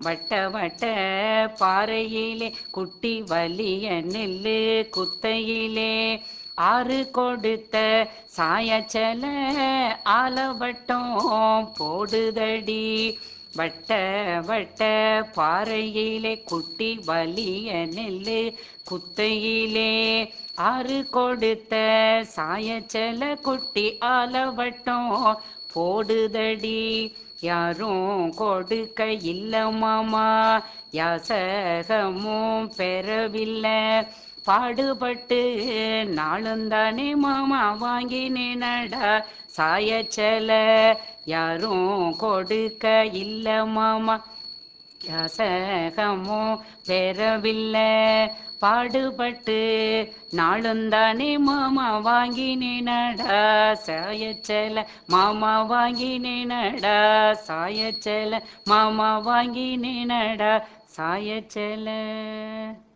வட்ட வட்ட பாறையிலே குட்டி வலிய நெல்லு குத்தையிலே ஆறு கொடுத்த சாயச்சல ஆலவட்டம் போடுதடி வட்ட வட்ட பாறையிலே குட்டி வலிய நெல்லு குத்தையிலே ஆறு கொடுத்த சாயச்சல குட்டி ஆலவட்டம் போடுதடி யாரும் கொடுக்க இல்ல மாமா யாசகமும் பெறவில்லை பாடுபட்டு நாளும் தானே மாமா வாங்கினேனடா சாயச்சல யாரும் கொடுக்க இல்ல மாமா யாசகமோ பெறவில்லை பாடுபட்டு நாளும் தானே மாமா வாங்கினேனடா சாயச்சல மாமா வாங்கினேனடா சாயச்சல மாமா வாங்கினேனடா சாயச்சல